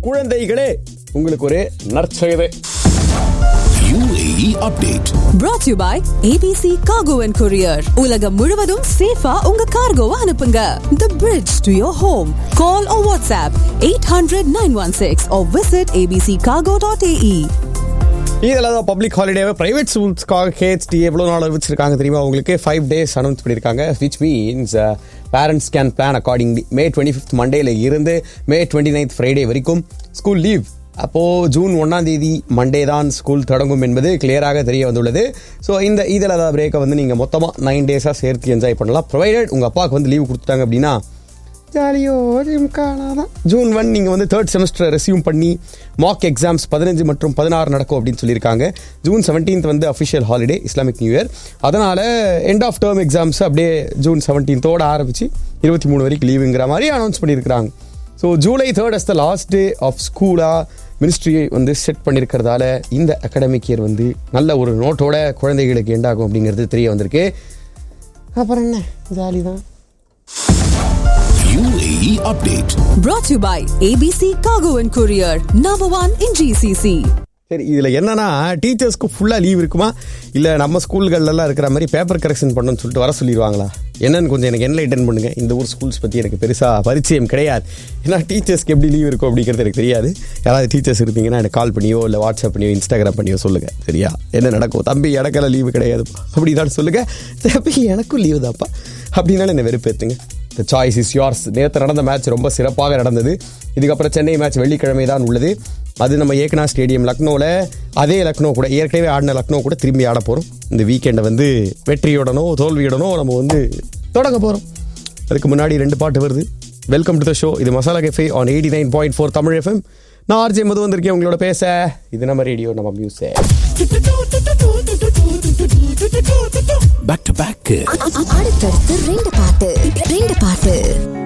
குழந்தைகளே உங்களுக்கு ஒரு நற்செய்தி UAE update. brought to you by ABC Cargo and Courier. உலகம் முழுவதும் சேஃபா உங்க கார்கோவை அனுப்புங்க. The bridge to your home. Call or WhatsApp 800-916 or visit abccargo.ae. இதில் தான் பப்ளிக் ஹாலிடேவை பிரைவேட் ஸ்கூல்ஸ்க்காக கேஎஸ்டி எவ்வளோ நாள் அறிவிச்சிருக்காங்க தெரியுமா உங்களுக்கு ஃபைவ் டேஸ் அனௌன்ஸ் பண்ணியிருக்காங்க which means parents can plan accordingly May twenty fifth மண்டேல இருந்து மே டுவெண்ட்டி நைன்த் ஃப்ரைடே வரைக்கும் ஸ்கூல் லீவ் அப்போது ஜூன் ஒன்றாம் தேதி மண்டே தான் ஸ்கூல் தொடங்கும் என்பது கிளியராக தெரிய வந்துள்ளது ஸோ இந்த இதில் தான் பிரேக்கை வந்து நீங்கள் மொத்தமாக நைன் டேஸாக சேர்த்து என்ஜாய் பண்ணலாம் ப்ரொவைடட் உங்கள் அப்பாவுக்கு வந்து லீவ் கொடுத்துட்டாங்க அப்படின்னா ஜாலியோ ஜிம்கானாதான் ஜூன் ஒன் நீங்கள் வந்து தேர்ட் செமஸ்டர் ரெசியூம் பண்ணி மாக் எக்ஸாம்ஸ் பதினஞ்சு மற்றும் பதினாறு நடக்கும் அப்படின்னு சொல்லியிருக்காங்க ஜூன் செவன்டீன்த் வந்து official holiday Islamic new year அதனால் எண்ட் ஆஃப் டேர்ம் எக்ஸாம்ஸ் அப்படியே ஜூன் செவன்டீன்த்தோடு ஆரம்பித்து இருபத்தி மூணு வரைக்கும் லீவுங்கிற மாதிரி அனௌன்ஸ் பண்ணியிருக்கிறாங்க so July third as the last day of ஸ்கூலாக மினிஸ்ட்ரி வந்து செட் பண்ணியிருக்கிறதால இந்த அகாடமிக் இயர் வந்து நல்ல ஒரு நோட்டோட குழந்தைகளுக்கு எண்டாகும் அப்படிங்கிறது தெரிய வந்திருக்கு அப்புறம் என்ன ஜாலி தான் UAE update. Brought to you by ABC Cargo and Courier. Number one in GCC. சரி இதில் என்னன்னா டீச்சர்ஸ்க்கு ஃபுல்லாக லீவ் இருக்குமா இல்லை நம்ம ஸ்கூல்கள்லாம் இருக்கிற மாதிரி பேப்பர் கரெக்ஷன் பண்ணணும்னு சொல்லிட்டு வர சொல்லிடுவாங்களா என்னன்னு கொஞ்சம் எனக்கு என்லைட்டன் பண்ணுங்க இந்த ஊர் ஸ்கூல்ஸ் பற்றி எனக்கு பெருசாக பரிச்சயம் கிடையாது ஏன்னா டீச்சர்ஸ்க்கு எப்படி லீவ் இருக்கும் அப்படிங்கிறது எனக்கு தெரியாது யாராவது டீச்சர்ஸ் இருந்தீங்கன்னா எனக்கு கால் பண்ணியோ இல்லை வாட்ஸ்அப் பண்ணியோ இன்ஸ்டாகிராம் பண்ணியோ சொல்லுங்கள் சரியா என்ன நடக்கும் தம்பி எனக்கெல்லாம் லீவு கிடையாது அப்படின்னு சொல்லுங்கள் தம்பி எனக்கும் லீவு தான்ப்பா அப்படின்னாலும் என்ன வெறுப்பேற்றுங்க த சாய்ஸ் இஸ் yours நேற்று நடந்த மேட்ச் ரொம்ப சிறப்பாக நடந்தது இதுக்கப்புறம் சென்னை மேட்ச் வெள்ளிக்கிழமை தான் உள்ளது அது நம்ம ஏக்னா ஸ்டேடியம் லக்னோவில் அதே லக்னோ கூட ஏற்கனவே ஆடின லக்னோ கூட திரும்பி ஆட போகிறோம் இந்த வீக்கெண்டை வந்து வெற்றியுடனோ தோல்வியுடனோ நம்ம வந்து தொடங்க போகிறோம் அதுக்கு முன்னாடி ரெண்டு பாட்டு வருது வெல்கம் டு த ஷோ இது masala cafe on eighty nine point four Tamil FM நான் ஆர்ஜே மது வந்திருக்கேன் உங்களோட பேச இது நம்ம ரேடியோ நம்ம மியூசிக் Back to back. அடுத்தடுத்து ரெண்டு பாட்டு ரெண்டு பாட்டு